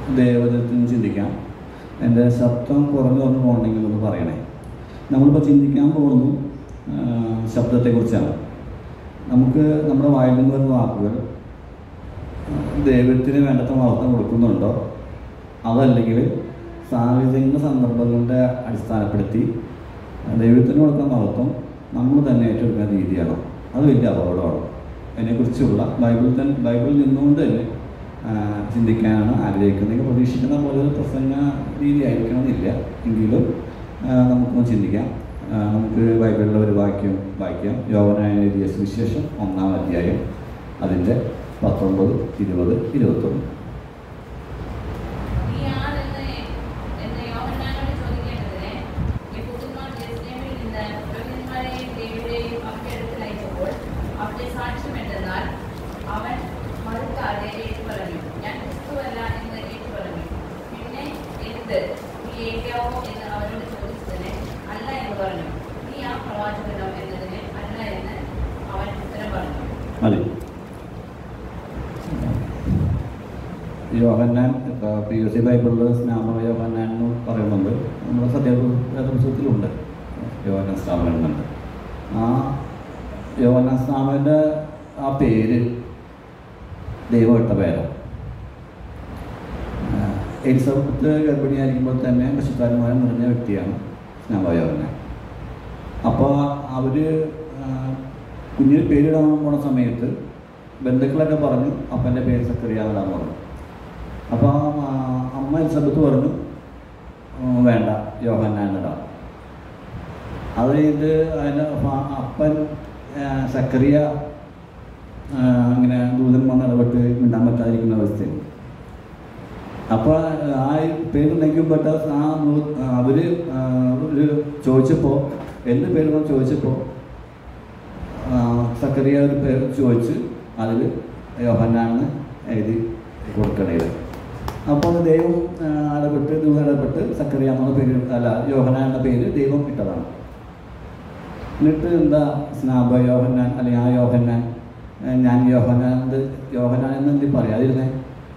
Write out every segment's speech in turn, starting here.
ദൈവത്തിൽ ചിന്തിക്കാം എൻ്റെ ശബ്ദം കുറഞ്ഞു വന്നു പോകണമെങ്കിൽ ഒന്ന് പറയണേ നമ്മളിപ്പോൾ ചിന്തിക്കാൻ പോകുന്നു ആ, ശബ്ദത്തെക്കുറിച്ചാണ് നമുക്ക് നമ്മുടെ വായിൽ നിന്ന് വരുന്ന വാക്കുകൾ ദൈവത്തിന് വേണ്ടത്ര മഹത്വം കൊടുക്കുന്നുണ്ടോ അതല്ലെങ്കിൽ സാഹചര്യങ്ങളുടെ സന്ദർഭങ്ങളുടെ അടിസ്ഥാനപ്പെടുത്തി ദൈവത്തിന് കൊടുക്കുന്ന മഹത്വം നമ്മൾ തന്നെ ഏറ്റെടുക്കുന്ന രീതിയാണ് അത് വലിയ അപകടമാണ് അതിനെക്കുറിച്ചുള്ള ബൈബിളിൽ തന്നെ ബൈബിളിൽ നിന്നുകൊണ്ട് തന്നെ ആ, ചിന്തിക്കാനാണ് ആഗ്രഹിക്കുന്നത് പ്രതീക്ഷിക്കുന്ന പോലെ ഒരു പ്രസംഗ രീതി ആയിരിക്കണമെന്നില്ല എങ്കിലും ആ, നമുക്കൊന്ന് ചിന്തിക്കാം ആ, നമുക്ക് ബൈബിളിലെ ഒരു വാക്യം വായിക്കാം യോവനായ എഴുതിയ സുവിശേഷം ഒന്നാം അധ്യായം അതിൻ്റെ പത്തൊമ്പത് ഇരുപത് ഇരുപത്തൊന്ന് നീ ആരെന്ന് എന്ന് യോഹന്നാനോട് ചോദിക്കേണ്ടതിന് യഹൂദന്മാർ ജെറുസലേമിൽ നിന്ന് പുരോഹിതന്മാരെയും ലേവിയരെയും അവന്റെ അടുക്കൽ അയച്ചപ്പോൾ അവന്റെ സാക്ഷ്യം എന്തെന്നാൽ അവൻ മറുക്കാതെ ഏറ്റു പറഞ്ഞു ഞാൻ ക്രിസ്തുവല്ല എന്ന് ഏറ്റു പറഞ്ഞു പിന്നെ എന്ത് നീ ഏകയാവോ എന്ന് അവനോട് ചോദിച്ചതിന് അല്ല എന്ന് പറഞ്ഞു നീ ആ പ്രവാചകനോ എന്നതിന് അല്ല എന്ന് അവൻ ഉത്തരം പറഞ്ഞു മതി യോഹന്നാൻ പി യു സി ബൈബിളിൽ സ്നാമ യോഹന്നാൻ എന്ന് പറയുന്നുണ്ട് നമ്മുടെ സത്യപുസ്തകത്തിലുണ്ട് യോഹന്നാൻ സ്നാമൻ എന്നുണ്ട് ആ യോഹന്നാൻ സ്നാമൻ്റെ ആ പേര് ദൈവം ഇട്ട പേരാണ് എലിസബത്ത് ഗർഭിണിയായിരിക്കുമ്പോൾ തന്നെ പശുക്കാരന്മാരെ നിറഞ്ഞ വ്യക്തിയാണ് സ്നാമയോഹന്നാൻ അപ്പോൾ അവർ കുഞ്ഞിന് പേരിടാൻ പോണ സമയത്ത് ബന്ധുക്കളൊക്കെ പറഞ്ഞു അപ്പൻ്റെ പേര് സക്കറിയാവിടാൻ പറഞ്ഞു അപ്പോൾ അമ്മ എലിസബത്ത് പറഞ്ഞു "ഉം, വേണ്ട യോഹന്നാൻ ഇടാം അത് ഇത് അതിൻ്റെ ഫ- അപ്പൻ ആ, സക്കറിയ ആ, ഇങ്ങനെ ദൂതൻ വന്ന് ഇടപെട്ട് മിണ്ടാൻ പറ്റാതിരിക്കുന്ന അവസ്ഥയാണ് അപ്പോൾ ആ പേര് ലംഘിക്കപ്പെട്ട ആ നൂ- അവര് ആ, ഒരു ചോദിച്ചപ്പോൾ എന്ത് പേര് എന്ന് ചോദിച്ചപ്പോൾ സക്കറിയ ഒരു പേര് ചോദിച്ച് അതിൽ യോഹന്നാന്ന് എഴുതി കൊടുക്കണത് അപ്പോൾ അത് ദൈവം ആ, ഇടപെട്ട് ദൂതം ഇടപെട്ട് സക്കറിയ എന്നുള്ള പേര് അല്ല യോഹന്നാൻ എന്ന പേര് ദൈവം ഇട്ടതാണ് എന്നിട്ട് എന്താ സ്നാപ യോഹന്നാൻ അല്ലെങ്കിൽ ആ യോഹന്നാൻ ഏ, ഞാൻ യോഹന്നാൻ എന്ത് യോഹന്നാൻ എന്ന് എന്ത് പറയാതിരുന്നേ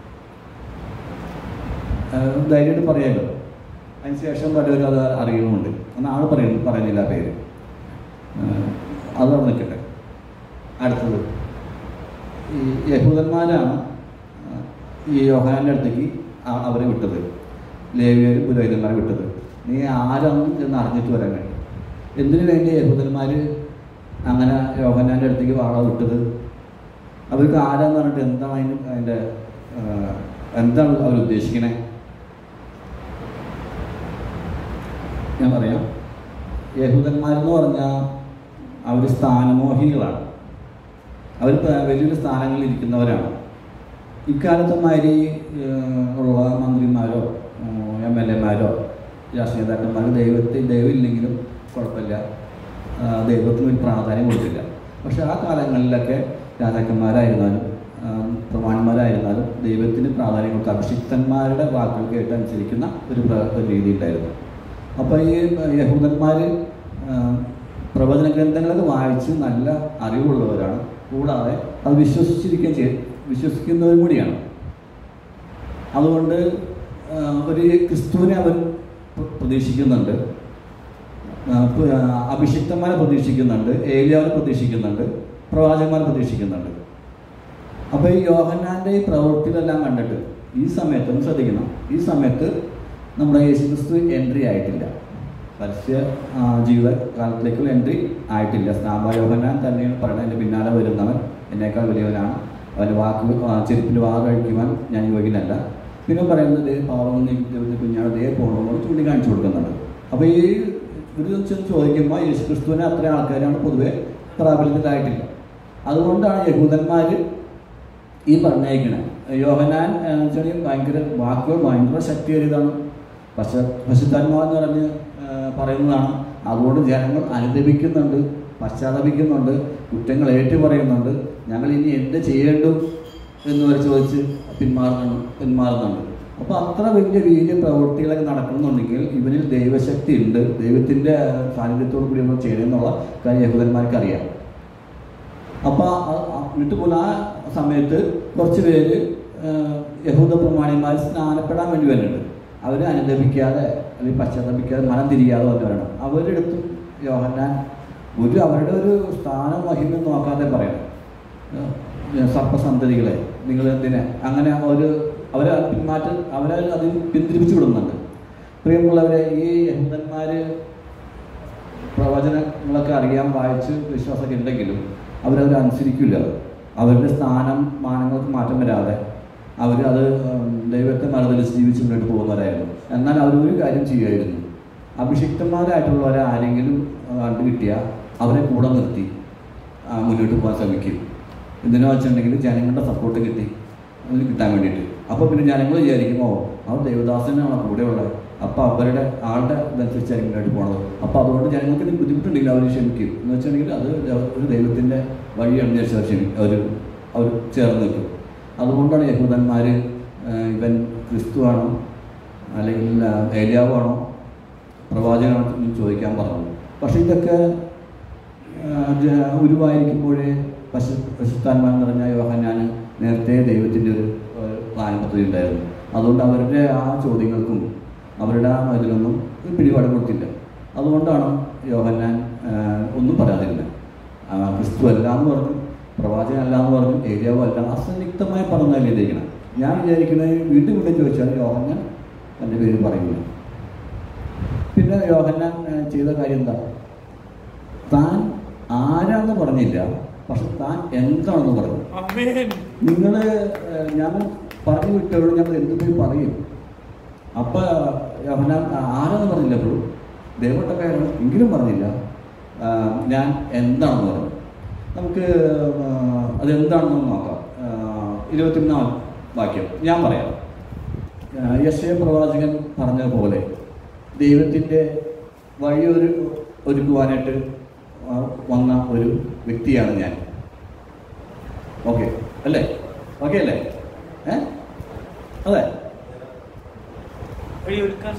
ഏഹ് ധൈര്യമായിട്ട് പറയാമല്ലോ അതിന് ശേഷം പലരും അത് അറിയുന്നുമുണ്ട് എന്നാൽ ആൾ പറയുന്നു പറയുന്നില്ല ആ പേര് ഏഹ് അത് അവിടെ നിൽക്കട്ടെ അടുത്തത് ഈ യഹൂദന്മാരാണ് ഏഹ് ഈ യോഹനാൻ്റെ അടുത്തേക്ക് ആ- അവരെ വിട്ടത് ലേവിയർ പുരോഹിതന്മാരെ വിട്ടത് നീ ആരാണ് എന്ന് അറിഞ്ഞിട്ട് വരാൻ വേണ്ടി എന്തിനു വേണ്ടി യഹൂദന്മാർ അങ്ങനെ യോഹനാൻ്റെ അടുത്തേക്ക് വാള വിട്ടത് അവർക്ക് ആരാന്ന് പറഞ്ഞിട്ട് എന്താണ് അതിന് അതിൻ്റെ ഏഹ് എന്താണ് അവർ ഉദ്ദേശിക്കണേ ഞാൻ പറയാം യഹൂദന്മാരെന്ന് പറഞ്ഞാൽ അവർ സ്ഥാനമോഹികളാണ് അവർ പ- വലിയൊരു സ്ഥാനങ്ങളിൽ ഇരിക്കുന്നവരാണ് ഇക്കാലത്തെ മാതിരി ഏഹ്, ഉള്ള മന്ത്രിമാരോ എം എൽ എമാരോ രാഷ്ട്രീയ നേതാക്കന്മാരോ ദൈവത്തെ ദൈവമില്ലെങ്കിലും കുഴപ്പമില്ല ആ, ദൈവത്തിന് ഒരു പ്രാധാന്യം കൊടുക്കില്ല പക്ഷെ ആ കാലങ്ങളിലൊക്കെ രാജാക്കന്മാരായിരുന്നാലും ആ, പ്രമാണിമാരായിരുന്നാലും ദൈവത്തിന് പ്രാധാന്യം കൊടുത്ത അഭിഷിക്തന്മാരുടെ വാക്കുകൾ കേട്ട് അനുസരിക്കുന്ന ഒരു പ്ര- ഒരു രീതി ഉണ്ടായിരുന്നു അപ്പോൾ ഈ യഹൂദന്മാർ പ്രവചന ഗ്രന്ഥങ്ങളൊക്കെ വായിച്ച് നല്ല അറിവുള്ളവരാണ് കൂടാതെ അത് വിശ്വസിച്ചിരിക്കുകയും ചെയ്ത് വിശ്വസിക്കുന്നവരും കൂടിയാണ് അതുകൊണ്ട് ആ, ഒരു ക്രിസ്തുവിനെ അവർ പ്ര- പ്രതീക്ഷിക്കുന്നുണ്ട് ആ, പ്- ആ, അഭിഷിക്തന്മാരെ പ്രതീക്ഷിക്കുന്നുണ്ട് ഏലിയാവിനെ പ്രതീക്ഷിക്കുന്നുണ്ട് പ്രവാചകന്മാരെ പ്രതീക്ഷിക്കുന്നുണ്ട് അപ്പോൾ ഈ യോഹന്നാൻ്റെ ഈ പ്രവൃത്തികളെല്ലാം കണ്ടിട്ട് ഈ സമയത്ത് ഒന്ന് ശ്രദ്ധിക്കണം ഈ സമയത്ത് നമ്മുടെ യേശുക്രിസ്തു എൻട്രി ആയിട്ടില്ല പരസ്യ ആ, ജീവിത കാലത്തിലേക്കുള്ള എൻട്രി ആയിട്ടില്ല സ്നാപ യോഹന്നാൻ തന്നെയാണ് പറയുന്നത് എൻ്റെ പിന്നാലെ വരുന്നവൻ എന്നേക്കാൾ വലിയവനാണ് അവൻ്റെ വാക്ക് ആ, ചെരുപ്പിൽ വാ കഴിക്കുവാൻ ഞാൻ യോഗ്യനല്ല പിന്നെ പറയുന്നത് പാവം ദൈവത്തെ കുഞ്ഞാണ് ദേ പോകണമെന്ന് ചൂണ്ടിക്കാണിച്ചു കൊടുക്കുന്നുണ്ട് അപ്പോൾ ഈ ഒരു ചെന്ന് ചോദിക്കുമ്പോൾ യേശു ക്രിസ്തുവിനെ അത്ര ആൾക്കാരാണ് പൊതുവെ പ്രാബല്യത്തിലായിട്ടില്ല അതുകൊണ്ടാണ് യഹൂദന്മാർ ഈ പറഞ്ഞേക്കണേ യോഹനാൻ എന്ന് വെച്ചാൽ ഭയങ്കര വാക്കുകൾ ഭയങ്കര ശക്തിയേറിയതാണ് പശ പശുത്താന്മാരെന്ന് പറഞ്ഞ് ആ, പറയുന്നതാണ് അതുകൊണ്ട് ജനങ്ങൾ അനുദപിക്കുന്നുണ്ട് പശ്ചാത്തപിക്കുന്നുണ്ട് കുറ്റങ്ങൾ ഏറ്റു പറയുന്നുണ്ട് ഞങ്ങൾ ഇനി എന്ത് ചെയ്യേണ്ടു എന്ന് വരെ ചോദിച്ച് പിന്മാറുന്നു പിന്മാറുന്നുണ്ട് അപ്പോൾ അത്ര വലിയ വീര്യ പ്രവൃത്തികളൊക്കെ നടക്കുന്നുണ്ടെങ്കിൽ ഇവനിൽ ദൈവശക്തി ഉണ്ട് ദൈവത്തിൻ്റെ സാന്നിധ്യത്തോടു കൂടി നമ്മൾ ചെയ്യണമെന്നുള്ള കാര്യം യഹൂദന്മാർക്ക് അറിയാം അപ്പോൾ എന്നിട്ട് പോലും ആ സമയത്ത് കുറച്ച് പേര് യഹൂദ പ്രമാണിമാർ സ്നാനപ്പെടാൻ വേണ്ടി വരുന്നുണ്ട് അവർ അനുദപിക്കാതെ അല്ലെങ്കിൽ പശ്ചാത്തപിക്കാതെ മനം തിരിയാതെ വന്നവരാണ് അവരെടുത്തും യോഹന്നാൻ ഒരു അവരുടെ ഒരു സ്ഥാനം മഹിമ നോക്കാതെ പറയണം ഏഹ് സർപ്പസന്തതികളെ നിങ്ങൾ എന്തിനെ അങ്ങനെ ഒരു അവരെ പിന്മാറ്റ അവരെ അതിൽ പിന്തിരിപ്പിച്ചു വിടുന്നുണ്ട് പ്രിയമുള്ളവരെ ഈ യഹൂദന്മാർ പ്രവചനങ്ങളൊക്കെ അറിയാൻ വായിച്ച് വിശ്വാസമൊക്കെ ഉണ്ടെങ്കിലും അവരവർ അനുസരിക്കില്ല അവരുടെ സ്ഥാനം മാനങ്ങൾക്ക് മാറ്റം വരാതെ അവർ അത് ഉം, ദൈവത്തെ മറുതലിച്ച് ജീവിച്ച് മുന്നോട്ട് പോകുന്നവരായിരുന്നു എന്നാൽ അവർ ഒരു കാര്യം ചെയ്യുമായിരുന്നു അഭിഷിക്തന്മാരായിട്ടുള്ളവരെ ആരെങ്കിലും ആ, കണ്ടു കിട്ടിയാൽ അവരെ കൂടെ നിർത്തി ആ, മുന്നോട്ട് പോകാൻ ശ്രമിക്കും എന്തിനാ വെച്ചിട്ടുണ്ടെങ്കിൽ ജനങ്ങളുടെ സപ്പോർട്ട് കിട്ടി അതിന് കിട്ടാൻ വേണ്ടിയിട്ട് അപ്പോൾ പിന്നെ ജനങ്ങൾ വിചാരിക്കും ഓ അവർ ദേവദാസനാണ് കൂടെയുള്ളത് അപ്പോൾ അവരുടെ ആളുടെ ഇതനുസരിച്ചായിരിക്കും മുന്നോട്ട് പോണത് അപ്പോൾ അതുകൊണ്ട് ജനങ്ങൾക്ക് ഇത് ബുദ്ധിമുട്ടുണ്ടെങ്കിൽ അവർ ക്ഷമിക്കും എന്ന് വെച്ചിട്ടുണ്ടെങ്കിൽ അത് ഒരു ദൈവത്തിൻ്റെ വഴി അനുസരിച്ച് അവർ ക്ഷമി അവർ അവർ ചേർന്ന് നിൽക്കും അതുകൊണ്ടാണ് യഹൂദന്മാർ ഇവൻ ക്രിസ്തുവാണോ അല്ലെങ്കിൽ ആ, ഏലിയാവാണോ പ്രവാചകനാണോ എന്ന് ചോദിക്കാൻ പറഞ്ഞു പക്ഷേ ഇതൊക്കെ ഉരുവായിരിക്കുമ്പോഴേ പശു പശുത്താന്മാർ നിറഞ്ഞ യോഹന്നാൻ നേരത്തെ ദൈവത്തിൻ്റെ ഒരു ഒരു പ്ലാൻ പദ്ധതി ഉണ്ടായിരുന്നു അതുകൊണ്ട് അവരുടെ ആ ചോദ്യങ്ങൾക്കും അവരുടെ ആ ഇതിലൊന്നും ഒരു പിടിപാട് കൊടുത്തില്ല അതുകൊണ്ടാണ് യോഹന്നാൻ ആ, ഒന്നും പറയാതിരുന്നത് ആ, ക്രിസ്തു അല്ല എന്ന് പറഞ്ഞു പ്രവാചകൻ അല്ല എന്ന് പറഞ്ഞു ഏരിയാവോ അല്ല അസന്നിഗ്ധമായി പറഞ്ഞല്ലേ ഇരിക്കണം ഞാൻ വിചാരിക്കുന്നത് വീണ്ടും വീണ്ടും ചോദിച്ചാൽ യോഹന്നാൻ എൻ്റെ പേര് പറയില്ല പിന്നെ യോഹന്നാൻ ആ, ചെയ്ത കാര്യം എന്താ താൻ ആരാന്ന് പറഞ്ഞില്ല പക്ഷെ താൻ എന്താണെന്ന് പറഞ്ഞു Amen. നിങ്ങൾ ഞാൻ പറഞ്ഞു വിട്ടവരോട് ഞങ്ങൾ എന്ത് പോയി പറയും അപ്പൊ യോഹന്നാൻ ആരാന്ന് പറഞ്ഞില്ല എപ്പോഴും ദേവട്ടക്കാരാണ് എങ്കിലും പറഞ്ഞില്ല ആ, ഞാൻ എന്താണെന്ന് പറഞ്ഞു നമുക്ക് ആ, അതെന്താണെന്ന് നോക്കാം ആ, ഇരുപത്തിമൂന്നാം വാക്യം ഞാൻ പറയാം ആ, യശയ പ്രവാചകൻ പറഞ്ഞതുപോലെ ദൈവത്തിൻ്റെ വഴി ഒരു ഒരുക്കുവാനായിട്ട് ആ, വന്ന ഒരു വ്യക്തിയാണ് ഞാൻ ഓക്കെ അല്ലേ ഓക്കെ അല്ലേ ഏ അതെ വഴിയൊരുക്കാൻ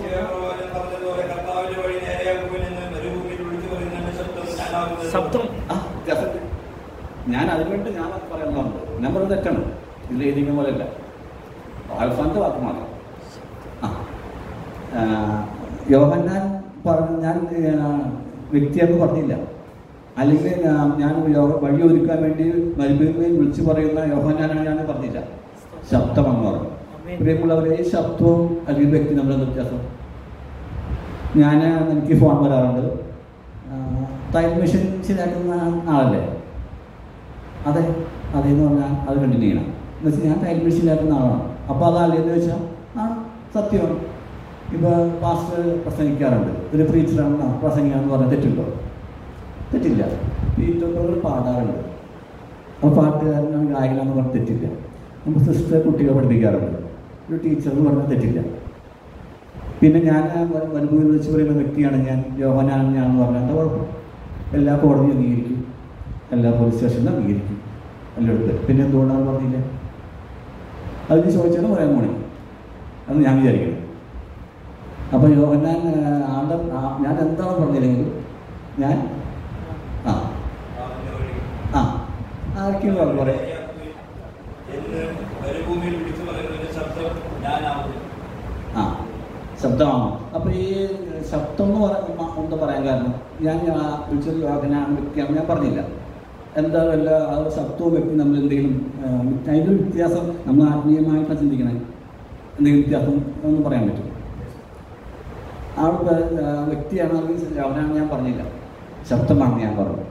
ശബ്ദം ആ ജസറ്റ് ഞാൻ അതിനുവേണ്ടി ഞാൻ പറയുന്നുണ്ട് ഞാൻ പറയുന്നത് തെറ്റാണ് ഇതിൽ എഴുതിക്കുന്ന പോലെയല്ല അൽഫാന്റെ വാക്ക് മാത്രം ആ ആ, യോഹന്നാൻ പറഞ്ഞു ഞാൻ ആ, വ്യക്തിയെന്ന് പറഞ്ഞില്ല അല്ലെങ്കിൽ ഞാൻ- ഞാൻ യോ- വഴി ഒരുക്കാൻ വേണ്ടി മരുഭൂമിയിൽ വിളിച്ചു പറയുന്ന യോഹന്നാനാണ് ഞാൻ പറഞ്ഞില്ല ശബ്ദമെന്ന് പറഞ്ഞു Amen. പ്രിയമുള്ളവരെ ഈ ശബ്ദവും അല്ലെങ്കിൽ വ്യക്തി നമ്മളെന്ത് വ്യത്യാസം ഞാൻ എനിക്ക് ഫോൺ വരാറുണ്ട് ആ, തയ്യൽ മെഷീൻ ശരിയാക്കുന്ന ആളല്ലേ അതെ അതേന്ന് പറഞ്ഞാൽ അത് കണ്ടിന്യൂ ചെയ്യണം എന്ന് വെച്ചാൽ ഞാൻ തയ്യൽ മെഷീനിലാക്കുന്ന ആളാണ് അപ്പോൾ അതല്ലേന്ന് ചോദിച്ചാൽ ആ സത്യമാണ് ഇപ്പോൾ പാസ്റ്റർ പ്രസംഗിക്കാറുണ്ട് ഒരു പ്രീച്ചറാണ് പ്രസംഗിക്കാന്ന് പറഞ്ഞാൽ തെറ്റുണ്ടോ തെറ്റില്ല പീറ്റോട്ടോകൾ പാടാറുണ്ട് അപ്പോൾ പാട്ടുകാരനാണ് ഗായകനാന്ന് പറഞ്ഞാൽ തെറ്റില്ല നമ്മൾ സിസ്റ്റർ കുട്ടികളെ പഠിപ്പിക്കാറുണ്ട് ഒരു ടീച്ചർ എന്ന് പറഞ്ഞാൽ തെറ്റില്ല പിന്നെ ഞാൻ വനുഭൂമിയിൽ വിളിച്ച് പറയുന്ന വ്യക്തിയാണ് ഞാൻ യോഹനാണ് ഞാൻ എന്ന് പറഞ്ഞാൽ എന്താ കുഴപ്പം എല്ലാ കോടതിയും അംഗീകരിക്കും എല്ലാ പോലീസ് സ്റ്റേഷനിലും അംഗീകരിക്കും എല്ലായിടത്തും പിന്നെ എന്തുകൊണ്ടാണെന്ന് പറഞ്ഞില്ല അതിന് ചോദിച്ചാൽ പറയാൻ പോണേ അത് ഞാൻ വിചാരിക്കണം അപ്പോൾ യോഹന്നാൻ ആ, ആളുടെ ആ- ഞാൻ എന്താണ് പറഞ്ഞില്ലെങ്കിൽ ഞാൻ ആ ആ ആർക്കും പറഞ്ഞു പറയാം മരുഭൂമിയിൽ വിളിച്ചു പറയുന്ന ശബ്ദം ഞാനാവുന്നു ആ ശബ്ദമാണ് അപ്പോൾ ഈ ശബ്ദം എന്ന് പറയുമ്പോൾ എന്താ പറയാൻ കാരണം ഞാൻ ആ വിളിച്ചത് യോഹനാണ് വ്യക്തിയാണ് ഞാൻ പറഞ്ഞില്ല എന്താ വല്ല ആ ശബ്ദവും വ്യക്തി നമ്മൾ എന്തെങ്കിലും ആ, അതിൻ്റെ ഒരു വ്യത്യാസം നമ്മൾ ആത്മീയമായിട്ടാണ് ചിന്തിക്കണേ എന്തെങ്കിലും വ്യത്യാസം എന്ന് പറയാൻ പറ്റും ആ ഒരു, ആ, വ്യക്തിയാണെങ്കിൽ യോഹനാണ് ഞാൻ പറഞ്ഞില്ല ശബ്ദമാണെന്ന് ഞാൻ പറഞ്ഞു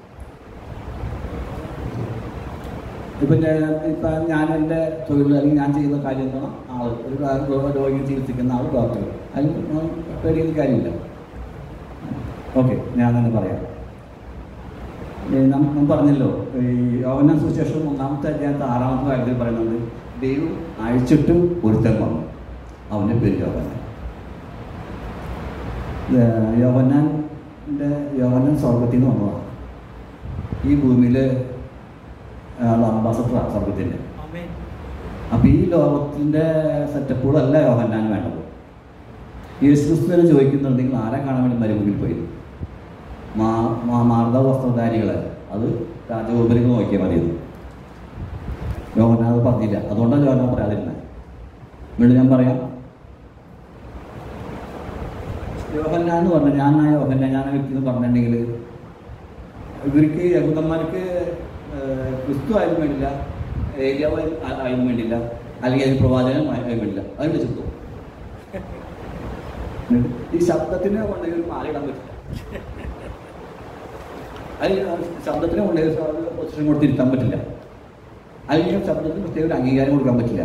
ഇപ്പം ഞാൻ ഇപ്പം ഞാൻ എൻ്റെ തൊഴിൽ അല്ലെങ്കിൽ ഞാൻ ചെയ്യുന്ന കാര്യം എന്താണ് ആൾ ഒരു കാ- രോഗിയെ ചികിത്സിക്കുന്ന ആൾ ഡോക്ടർ അതിൽ പേടിക്കുന്ന കാര്യമില്ല ഓക്കെ ഞാൻ തന്നെ പറയാം ഈ നം- നാം പറഞ്ഞല്ലോ ഈ യോവന സുശേഷം ഒന്നാമത്തെ അധ്യായത്തെ ആറാമത്തെ കാര്യത്തിൽ പറയുന്നത് ദൈവം അയച്ചിട്ട് ഒരുത്തൻ വന്നു അവൻ്റെ പേര് യോവനാൻ യോവനാൻ്റെ യോവനൻ സ്വർഗത്തിൽ നിന്ന് വന്നതാണ് ഈ ഭൂമിയിൽ അംബാസഡറാണ് സ്വർഗത്തിൻ്റെ Amen. അപ്പം ഈ ലോകത്തിൻ്റെ സെറ്റപ്പുകളല്ല യോഹന്നാൻ വേണ്ടത് യേശു ക്രിസ്തുവിനെ ചോദിക്കുന്നുണ്ടെങ്കിൽ ആരെ കാണാൻ വേണ്ടി മരുഭൂമിയിൽ പോയി മാ മാ- മാർദ്ദവ വസ്ത്രധാരികളെ അത് രാജഗോപുരങ്ങൾ നോക്കിയാൽ മതി യോഹന അത് പറഞ്ഞില്ല അതുകൊണ്ടാണ് യോഹന പറയാതിരുന്നത് വീണ്ടും ഞാൻ പറയാം യോഹന്ന എന്ന് പറഞ്ഞ ഞാൻ ആ യോഹന്ന ഞാൻ ആ വ്യക്തി എന്ന് പറഞ്ഞിട്ടുണ്ടെങ്കിൽ ഇവർക്ക് യഹൂദന്മാർക്ക് ഏഹ്, ക്രിസ്തു ആയാലും വേണ്ടില്ല ഏരിയാവ് ആയാലും വേണ്ടില്ല അല്ലെങ്കിൽ അതിന് പ്രവാചകനും ആയാലും വേണ്ടില്ല അതിൻ്റെ ചിത്തു ഈ ശബ്ദത്തിന് കൊണ്ടുപോയി ഒരു മാല ഇടാൻ പറ്റില്ല അതിൽ ശബ്ദത്തിന് കൊണ്ടുപോയി പൊസിഷൻ കൊടുത്ത് ഇരുത്താൻ പറ്റില്ല അല്ലെങ്കിൽ ശബ്ദത്തിന് പ്രത്യേക ഒരു അംഗീകാരം കൊടുക്കാൻ പറ്റില്ല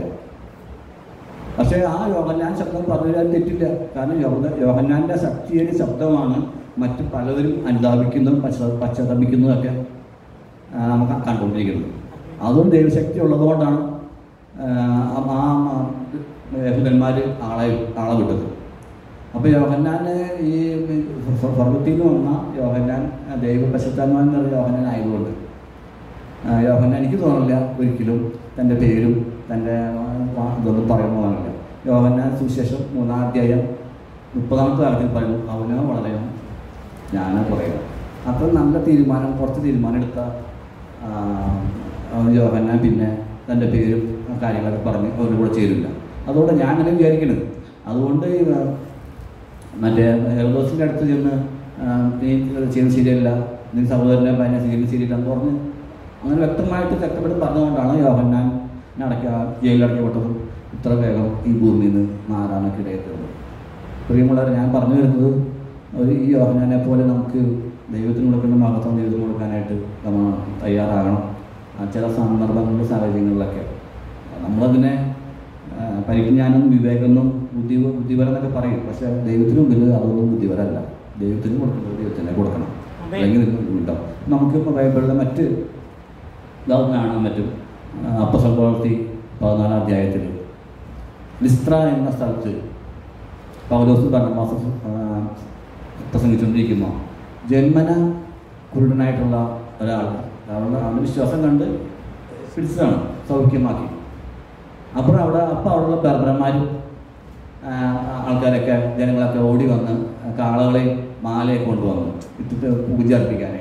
പക്ഷേ ആ യോഹന്നാൻ ശബ്ദം പറഞ്ഞാൽ തെറ്റില്ല കാരണം യോഹ യോഹന്നാൻ്റെ ശക്തിയുടെ ശബ്ദമാണ് മറ്റ് പലവരും അനുതാപിക്കുന്നതും പശ്ച പശ്ചാത്തപിക്കുന്നതൊക്കെ ആ, നമുക്ക് കണ്ടുകൊണ്ടിരിക്കുന്നത് അതും ദൈവശക്തി ഉള്ളതുകൊണ്ടാണ് ആ, ആ യഹൂദന്മാർ ആളെ ആളെ വിട്ടത് അപ്പോൾ യോഹന്നാന് ഈ സ്വർഗത്തിൽ നിന്ന് വന്ന യോഹന്നാൻ ദൈവ പശുത്താന്മാൻ എന്നുള്ള യോഹന്നാൻ ആയതുകൊണ്ട് ആ, യോഹന്നാൻ എനിക്ക് തോന്നില്ല ഒരിക്കലും തൻ്റെ പേരും തൻ്റെ വാ- ഇതൊന്നും പറയുന്നു തോന്നില്ല യോഹന്നാൻ സുവിശേഷം മൂന്നാം അധ്യായം മുപ്പതാമത്തെ കാലത്തിൽ പറയുന്നു അവനോ വളരെയോ ഞാനോ കുറയോ അത്ര നല്ല തീരുമാനം കുറച്ച് തീരുമാനം എടുത്ത ആ, അവൻ യോഹന്നാൻ പിന്നെ തൻ്റെ പേരും ആ കാര്യങ്ങളൊക്കെ പറഞ്ഞ് അവരുടെ കൂടെ ചേരില്ല അതുകൊണ്ട് ഞാൻ അങ്ങനെ വിചാരിക്കുന്നത് അതുകൊണ്ട് ഈ, ആ, മറ്റേ ഹെർദോസിൻ്റെ അടുത്ത് ചെന്ന് ആ, നീ ചെയ്യുന്നത് ശരിയല്ല നീ സഹോദരനെ പതിനെ ചെയ്യുന്നത് ശരിയല്ല എന്ന് പറഞ്ഞ് അങ്ങനെ വ്യക്തമായിട്ട് കഷ്ടപ്പെട്ട് പറഞ്ഞുകൊണ്ടാണ് യോഹന്നാൻ അടയ്ക്ക ജയിലടയ്ക്കപ്പെട്ടതും ഇത്ര വേഗം ഈ ഭൂമിയിൽ നിന്ന് മാറാനൊക്കെ ഇടയായിട്ടുള്ളത് പ്രിയമുള്ളവരെ ഞാൻ പറഞ്ഞു വരുന്നത് ഒരു ഈ യോഹന്നാനെ പോലെ നമുക്ക് ദൈവത്തിന് കൊടുക്കേണ്ട മഹത്വം ദൈവത്തിന് കൊടുക്കാനായിട്ട് നമ്മൾ തയ്യാറാകണം ആ ചില സന്ദർഭങ്ങളിലും സാഹചര്യങ്ങളിലൊക്കെ നമ്മളതിനെ ആ, പരിജ്ഞാനം വിവേകമെന്നും ബുദ്ധി ബുദ്ധിപരം എന്നൊക്കെ പറയും പക്ഷേ ദൈവത്തിന് മുമ്പിൽ അതൊന്നും ബുദ്ധിപരമല്ല ദൈവത്തിന് കൊടുക്കുന്നത് ദൈവത്തിനെ കൊടുക്കണം അതെ. അല്ലെങ്കിൽ ഉണ്ടാവും നമുക്കിപ്പോൾ ബൈബിളിലെ മറ്റ് ഇതാവും കാണാൻ പറ്റും അപ്പസൽ പ്രവൃത്തി പതിനാലാം അധ്യായത്തിൽ ലിസ്ത്ര എന്ന സ്ഥലത്ത് പൗലോസ് ഭരണമാസം പ്രസംഗിച്ചുകൊണ്ടിരിക്കുന്നു ജന്മന കുരുടനായിട്ടുള്ള ഒരാൾ അവരുടെ അവൻ്റെ വിശ്വാസം കണ്ട് പിടിച്ചതാണ് സൗഖ്യമാക്കി അപ്പോൾ അവിടെ അപ്പോൾ അവിടെയുള്ള ബർബരന്മാരും ആ, ആൾക്കാരൊക്കെ ജനങ്ങളൊക്കെ ഓടി വന്ന് കാളകളെ മാലയെ കൊണ്ടുവന്നു ഇട്ടിട്ട് പൂജ അർപ്പിക്കാനായിട്ട്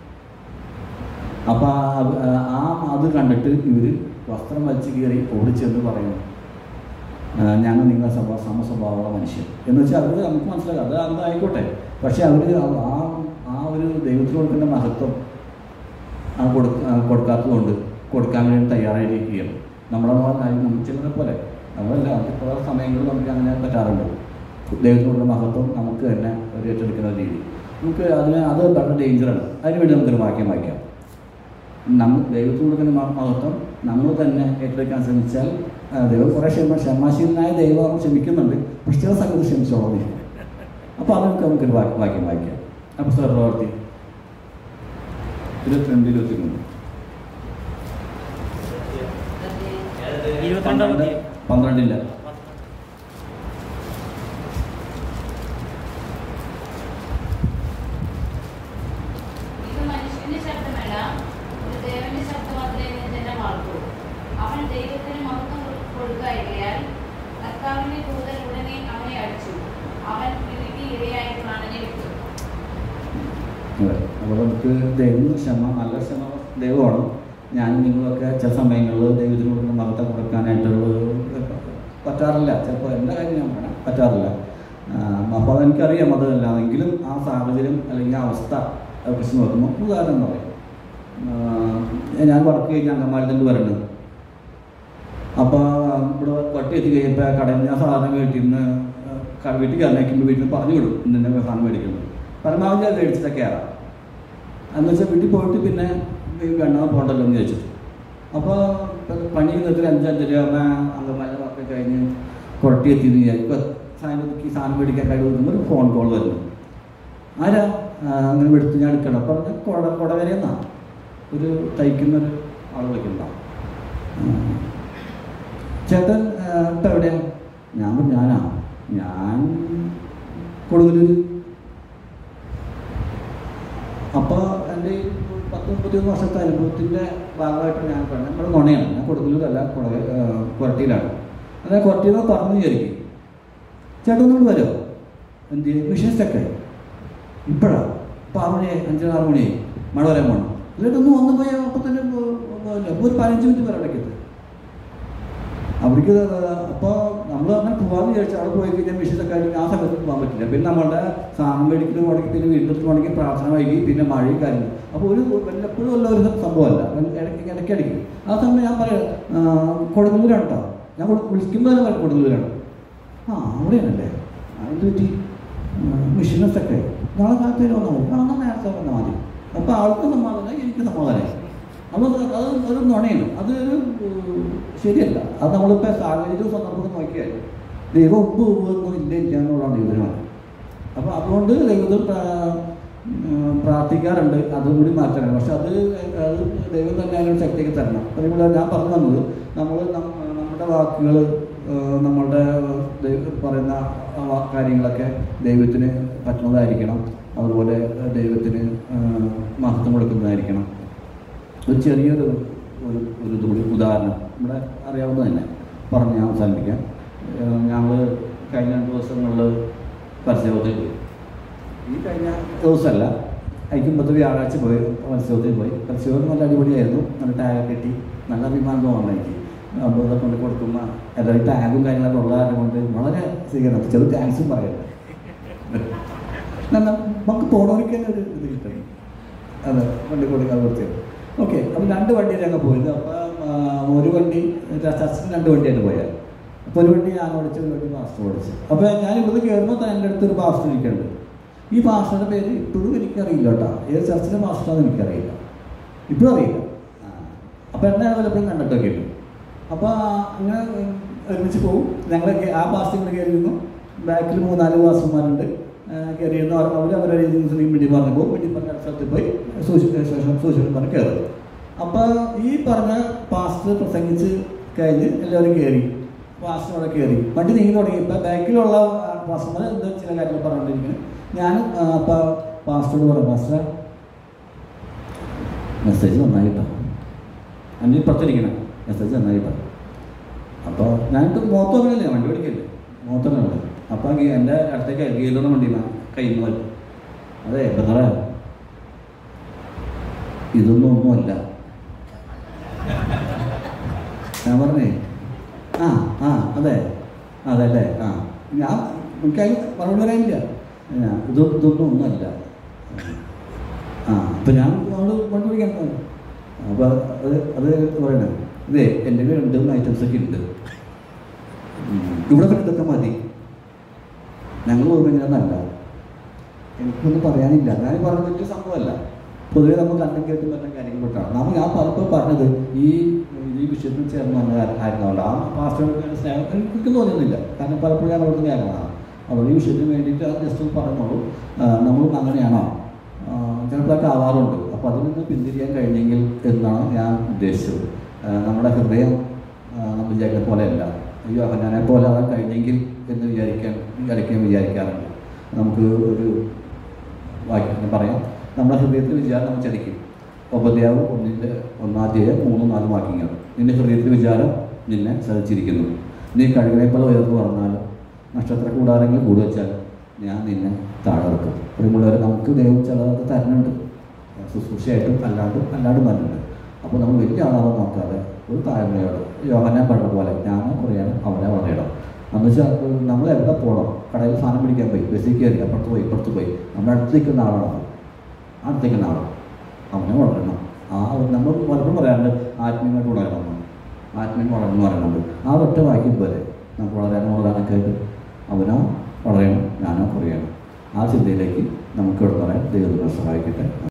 അപ്പോൾ ആ അത് കണ്ടിട്ട് ഇവർ വസ്ത്രം വലിച്ചു കീറി ഓടിച്ചെന്ന് പറയുന്നു ആ, ഞങ്ങൾ നിങ്ങളെ സ്വഭാവ സമസ്വഭാവമുള്ള മനുഷ്യൻ എന്ന് വെച്ചാൽ അവർ നമുക്ക് മനസ്സിലാക്കാം അത് അത് ആയിക്കോട്ടെ പക്ഷെ അവർ ആ ആ ഒരു ദൈവത്തിന് കൊടുക്കേണ്ട മഹത്വം ആ കൊടുക്ക ആ കൊടുക്കാത്തതുകൊണ്ട് കൊടുക്കാൻ വേണ്ടി തയ്യാറായിരിക്കുകയാണ് നമ്മുടെ കാര്യം നമ്മൾ ചിലരെ പോലെ നമ്മളല്ല നമുക്ക് പല സമയങ്ങളിൽ നമുക്ക് അങ്ങനെ പറ്റാറുണ്ട് ദൈവത്തിനുള്ള മഹത്വം നമുക്ക് തന്നെ ഒരു ഏറ്റെടുക്കുന്ന രീതി നമുക്ക് അതിന് അത് വളരെ ഡേഞ്ചറാണ് അതിനുവേണ്ടി നമുക്കൊരു വാക്യം വായിക്കാം നമ്മൾ ദൈവത്തിന് കൊടുക്കുന്ന മ- മഹത്വം നമ്മൾ തന്നെ ഏറ്റെടുക്കാൻ ശ്രമിച്ചാൽ ആ, ദൈവം കുറേ ക്ഷമ ക്ഷമാശീലനായ ദൈവം അവൻ ക്ഷമിക്കുന്നുണ്ട് പക്ഷെ ചില സംഗതി ക്ഷമിച്ചോളാം അപ്പോൾ അതൊക്കെ നമുക്കൊരു വാക്യം വാക്യം വായിക്കാം അപ്പോൾ സാർ പ്രവർത്തി ഇരുപത്തിരണ്ട് ഇരുപത്തി മൂന്ന് ഇരുപത്തിരണ്ടാം അധ്യായം. പന്ത്രണ്ടില്ല ഇത് മനുഷ്യന്റെ ശബ്ദമല്ല ഇത് ദേവന്റെ ശബ്ദമത്രേ എന്ന് ജനം ഓർത്തു അവൻ ദൈവത്തിന് മഹത്വം കൊടുക്കായികയാൽ കർത്താവിന്റെ ദൂതൻ ഉടനെ അവനെ അടിച്ചു അവൻ ഇടുക്കി ഇരയായി പ്രാണനെ വിട്ടു അതെ അപ്പോൾ നമുക്ക് ദൈവം ക്ഷമ നല്ല ക്ഷമ ദൈവമാണ് ഞാൻ നിങ്ങളൊക്കെ ചില സമയങ്ങളിൽ ദൈവത്തിന് കൊടുക്കുന്ന മഹത്വം കൊടുക്കാനായിട്ടുള്ള പറ്റാറില്ല ചിലപ്പോൾ എൻ്റെ കാര്യം ഞാൻ പറയാം പറ്റാറില്ല അപ്പോൾ അതെനിക്കറിയാം അതല്ല എങ്കിലും ആ സാഹചര്യം അല്ലെങ്കിൽ ആ അവസ്ഥ വെച്ച് നോക്കുമ്പോൾ ഉദാഹരണം പറയും ആ, ഞാൻ വർക്ക് കഴിഞ്ഞ് അങ്കമാലത്തിൻ്റെ വരുന്നത് അപ്പോൾ ഇവിടെ വട്ടി എത്തി കഴിയുമ്പോൾ കടയിൽ നിന്ന് ഞാൻ സാധനം വീട്ടിൽ നിന്ന് ക- വീട്ടിൽ കയറിനേക്കുമ്പോൾ വീട്ടിൽ നിന്ന് പറഞ്ഞു വിടും ഇന്നെ സാധനം മേടിക്കുന്നത് പരമാവധി അത് മേടിച്ചിട്ടൊക്കെ കയറാം എന്ന് വെച്ചാൽ വീട്ടിൽ പോയിട്ട് പിന്നെ വെണ്ണ പോകണ്ടല്ലോ എന്ന് ചോദിച്ചിട്ട് അപ്പോൾ പണി നിർത്തി അഞ്ചഞ്ചര അങ്കമാല വർക്ക് കഴിഞ്ഞ് കൊട്ടി എത്തിയെന്ന് വിചാരിക്കും സാധനത്തേക്ക് സാധനം മേടിക്കാൻ കഴിയുന്ന ഒരു ഫോൺ കോൾ വരുന്നു ആരാ ആ, അങ്ങനെ എടുത്ത് ഞാൻ എടുക്കണം അപ്പം പറഞ്ഞ കുട കുടവരെന്നാ ഒരു തയ്ക്കുന്ന ഒരു ആൾ വിളിക്കുന്ന ചേട്ടൻ ആ, ഇപ്പം എവിടെയാ ഞാൻ പറഞ്ഞു, ഞാനാ ഞാൻ കൊടുങ്ങല്ലൂർ അപ്പോൾ എൻ്റെ ഈ പത്ത് മുപ്പത്തിയൊന്ന് വർഷത്തെ അനുഭവത്തിൻ്റെ ഭാഗമായിട്ട് ഞാൻ പറഞ്ഞു നമ്മുടെ ഗുണയാണ് ഞാൻ കൊടുങ്ങല്ലൂരല്ല കുട കൊരട്ടിയിലാണ് അതായത് കൊരട്ടിയിൽ നിന്ന് പറഞ്ഞു വിചാരിക്കും ചേട്ടൻ ഒന്നുകൂടി വരുമോ എന്ത് വിഷയത്തൊക്കെ ഇപ്പോഴാ ഇപ്പോൾ ആറ് മണിയായി അഞ്ചര ആറ് മണിയായി മഴ വരാൻ പോകണം എന്നിട്ട് ഒന്ന് വന്നു പോയാൽ അപ്പം തന്നെ പോ- പോകില്ല. ഒരു പതിനഞ്ച് മിനിറ്റ് വരെ ഇടയ്ക്കത്ത് അവിടേക്ക് അപ്പോൾ നമ്മൾ അങ്ങനെ പോകാമെന്ന് വിചാരിച്ചു അവിടെ പോയി കഴിഞ്ഞാൽ മിഷീനൊക്കെ കഴിഞ്ഞ് ആ സമയത്ത് പോകാൻ പറ്റില്ല പിന്നെ നമ്മളുടെ സാധനം മേടിക്കൽ മുടക്കി പിന്നെ വീട്ടിൽ മുടക്കി പ്രാർത്ഥന വൈകി പിന്നെ മഴയും കാര്യങ്ങൾ അപ്പോൾ ഒരു വല്ലപ്പോഴും ഉള്ള ഒരു സംഭവമല്ല ഇടയ്ക്ക് ഇടയ്ക്കിടയ്ക്ക് ആ സമയം ഞാൻ പറയാം കൊടുങ്ങല്ലൂരാണ് കേട്ടോ ഞാൻ കൊടു- വിളിക്കുമ്പോൾ തന്നെ പറയും കൊടുങ്ങല്ലൂരാണ് ആ അവിടെയാണല്ലേ ആ, എന്ത് പറ്റി മിഷീനൊക്കെ നാളെ കാലത്തേക്ക് വന്നാൽ മതി ആ എന്നാൽ നേരത്തെ വന്നാൽ മതി അപ്പോൾ ആൾക്ക് സമാധാനം എനിക്ക് സമാധാനമായി അപ്പോൾ അത് അത് ഒരു നുണയാണ് അത് ഒരു ഉം, ശരിയല്ല അത് നമ്മളിപ്പോൾ സാഹചര്യവും സന്ദർഭവും നോക്കിയാൽ ദൈവം ഉപ്പ് ഉപ്പൊന്നും ഇല്ല ഇല്ല എന്നുള്ളതാണ് ദൈവമാണ് അപ്പോൾ അതുകൊണ്ട് ദൈവത്തിൽ പ്രാ- ഉം, പ്രാർത്ഥിക്കാറുണ്ട് അതും കൂടി മാറ്റാനാണ് പക്ഷെ അത് അത് ദൈവം തന്നെ അതിനൊരു ശക്തിക്ക് തരണം അതുപോലെ ഞാൻ പറഞ്ഞു വന്നത് നമ്മൾ നമ്മുടെ വാക്കുകൾ നമ്മളുടെ ദൈവം പറയുന്ന ആ വാ- കാര്യങ്ങളൊക്കെ ദൈവത്തിന് പറ്റുന്നതായിരിക്കണം അതുപോലെ ദൈവത്തിന് ആ, മഹത്വം കൊടുക്കുന്നതായിരിക്കണം ഒരു ചെറിയൊരു ഒരു ഒരു ഇത് കൂടി ഉദാഹരണം നമ്മുടെ അറിയാവുന്ന തന്നെ പറഞ്ഞ് ഞാൻ അവസാനിപ്പിക്കാം ഞങ്ങൾ കഴിഞ്ഞ രണ്ട് ദിവസങ്ങളിൽ പരസ്യബോധത്തിൽ പോയി ഈ കഴിഞ്ഞ ദിവസമല്ല അതിന് മുമ്പത്തെ വ്യാഴാഴ്ച പോയി മത്സ്യബോധത്തിൽ പോയി മത്സ്യബോധം നല്ല അടിപൊളിയായിരുന്നു നല്ല ടാഗ് കെട്ടി നല്ല അഭിമാനം തോന്നണം എനിക്ക് അപ്പോൾ ഇതൊക്കെ കൊണ്ട് കൊടുക്കുമ്പോൾ എല്ലാവരും ടാഗും കാര്യങ്ങളൊക്കെ ഉള്ള കാരണം കൊണ്ട് വളരെ സ്വീകരണം ചെറു താങ്ക്സും പറയണ്ട എന്നാൽ നമുക്ക് പോണവർക്ക് തന്നെ ഒരു ഇത് കിട്ടണം അതെ വണ്ടി കൊടുക്കാൻ കുറച്ച് ഓക്കെ അപ്പം രണ്ട് വണ്ടിയിൽ ഞങ്ങൾ പോയത് അപ്പം ഒരു വണ്ടി ചർച്ചിന് രണ്ട് വണ്ടിയായിട്ട് പോയത് അപ്പോൾ ഒരു വണ്ടി ഞാൻ ഓടിച്ച് ഒരു വണ്ടി പാസ്റ്റർ ഓടിച്ച് അപ്പോൾ ഞാൻ ഇവിടുന്ന് കയറുമ്പോൾ തന്നെ എൻ്റെ അടുത്ത് ഒരു പാസ്റ്റർ ഇരിക്കുന്നുണ്ട് ഈ പാസ്റ്ററുടെ പേര് ഇപ്പോഴും എനിക്കറിയില്ല കേട്ടോ ഏത് ചർച്ചിലെ പാസ്റ്ററാണെന്ന് എനിക്കറിയില്ല ഇപ്പോഴും അറിയില്ല അപ്പോൾ എന്നെ വല്ലപ്പോഴും കണ്ടിട്ടൊക്കെ ഉണ്ട് അപ്പോൾ അങ്ങനെ ഒരുമിച്ച് പോകും ഞങ്ങൾ ആ പാസ്റ്റർ ഇങ്ങനെ കയറിയിരുന്നു ബാക്കിൽ മൂന്നാല് പാസ്റ്റർമാരുണ്ട് കയറിയിരുന്നു അവർ അവരവരെ മുസ്ലിം വീട്ടിൽ പറഞ്ഞപ്പോൾ വീട്ടിൽ പറഞ്ഞ സ്ഥലത്ത് പോയി സൂക്ഷിച്ച ശേഷം സൂക്ഷിച്ചു പറഞ്ഞ് കയറി അപ്പോൾ ഈ പറഞ്ഞ പാസ്റ്റർ പ്രസംഗിച്ച് കഴിഞ്ഞ് എല്ലാവരും കയറി പാസ്റ്റർ അവിടെ കയറി വണ്ടി നീങ്ങി തുടങ്ങിയപ്പോൾ ബാക്കിലുള്ള പാസ്റ്റർമാർ എന്താ ചില കാര്യങ്ങൾ പറഞ്ഞുകൊണ്ടിരിക്കുന്നത് ഞാൻ അപ്പോൾ പാസ്റ്ററോട് പറഞ്ഞു പാസ്റ്റർ മെസ്സേജ് നന്നായിട്ടോ എൻ്റെ ഇപ്പുറത്തിരിക്കണം മെസ്സേജ് നന്നായിട്ടോ അപ്പോൾ ഞാനിട്ട് മോത്തോങ്ങനല്ലേ വണ്ടി പിടിക്കില്ലേ മോത്തോങ്ങനല്ലേ അപ്പോൾ എൻ്റെ അടുത്തേക്ക് ഗീലൊന്നും വണ്ടി കയ്യിൽ നിന്ന് വരും അതെ ബഹറ ഇതൊന്നും ഒന്നുമല്ല ഞാൻ പറഞ്ഞേ ആ ആ അതെ അതെ അല്ലേ ആ ഞാൻ എനിക്കതിന് മറുപടി പറയാനില്ല ഞാൻ ഇത് ഇതൊന്നും ഒന്നുമല്ല ആ അപ്പം ഞാൻ നമ്മൾ വണ്ടി പിടിക്കാൻ പോകും അപ്പോൾ അത് അത് പറയണേ ഇതേ എൻ്റെ കയ്യിൽ രണ്ട് മൂന്ന് ഐറ്റംസ് ഒക്കെ ഉണ്ട് ഉം. ഇവിടെ പിന്നെ ഇതൊക്കെ മതി ഞങ്ങൾ പോകുമ്പോൾ ഇങ്ങനെയൊന്നല്ല എനിക്കൊന്നും പറയാനില്ല ഞാൻ പറഞ്ഞ വലിയ സംഭവമല്ല പൊതുവെ നമുക്ക് കണ്ടും കേട്ടും പറ്റുന്ന കാര്യങ്ങൾ പെട്ടാണ് നമ്മൾ ഞാൻ പലപ്പോൾ പറഞ്ഞത് ഈ ഈ വിഷയത്തിൽ ചേർന്ന് വന്ന ആയിരുന്നല്ല ആ പാസ്റ്റോട് സ്നേഹം എനിക്ക് തോന്നുന്നില്ല കാരണം പലപ്പോഴും ഞാൻ അവിടുന്ന് കേൾക്കുന്നതാണ് അപ്പോൾ ഈ വിഷയത്തിന് വേണ്ടിയിട്ട് അത് ജസ്റ്റ് ഒന്ന് പറഞ്ഞോളൂ നമ്മളും അങ്ങനെയാണോ ആ, ചിലപ്പോഴൊക്കെ ആവാറുണ്ട് അപ്പോൾ അതിൽ നിന്ന് പിന്തിരിയാൻ കഴിഞ്ഞെങ്കിൽ എന്നാണ് ഞാൻ ഉദ്ദേശിച്ചത് ആ, നമ്മുടെ ഹൃദയം ആ, നമ്മൾ വിചാരിക്കുന്ന പോലെയല്ല അയ്യോ ഞാനെ പോലെ ആവാൻ കഴിഞ്ഞെങ്കിൽ എന്ന് വിചാരിക്കാൻ വിചാരിക്കാൻ വിചാരിക്കാറുണ്ട് നമുക്ക് ഒരു വാക്യം പറയാം നമ്മുടെ ഹൃദയത്തിൽ വിചാരം നമ്മൾ ചതിക്കും ഉപദ്യാവ് ഒന്നിൻ്റെ ഒന്നാധ്യായം മൂന്നും നാലും വാക്യങ്ങൾ നിന്റെ ഹൃദയത്തിൽ വിചാരം നിന്നെ സഹിച്ചിരിക്കുന്നു നീ കഴിവിനെ പോലെ ഉയർന്നു പറഞ്ഞാലും നക്ഷത്ര കൂടാരെങ്കിലും കൂടി വെച്ചാൽ ഞാൻ നിന്നെ താഴെ വെക്കും അതുമുള്ളവർ നമുക്ക് ദൈവം ചിലതൊക്കെ തരുന്നുണ്ട് ശുശ്രൂഷയായിട്ടും അല്ലാണ്ടും അല്ലാണ്ടും തരുന്നുണ്ട് അപ്പോൾ നമ്മൾ വലിയ ആളാവാൻ നോക്കാതെ ഒരു താഴ്മയോട് യോഹന പറഞ്ഞ പോലെ ഞാൻ കുറയാണ് അവനെ വളരണം എന്ന് വെച്ചാൽ നമ്മൾ എവിടെ പോകണം കടയിൽ സാധനം പിടിക്കാൻ പോയി ബസ്സിൽ കയറി അപ്പുറത്ത് പോയി ഇപ്പുറത്ത് പോയി നമ്മുടെ അടുത്ത് നിൽക്കുന്ന ആളാണ് അവൻ. അടുത്ത് നിൽക്കുന്ന ആളാണ് അവനെ വളരണം ആ നമ്മൾ പലപ്പോഴും പറയാറുണ്ട് ആത്മീയമായിട്ട് വളരണം എന്ന്. ആത്മീയം വളരണം എന്ന് പറയുന്നുണ്ട് ആ ഒറ്റ വാക്യം പോലെ നമുക്ക് വളരാനും വളരാനൊക്കെ ആയിട്ട് അവനോ വളരണം ഞാനോ കുറയണം ആ ചിന്തയിലേക്ക് നമുക്ക് ഇവിടെ പറയാൻ ദൈവം സഹായിക്കട്ടെ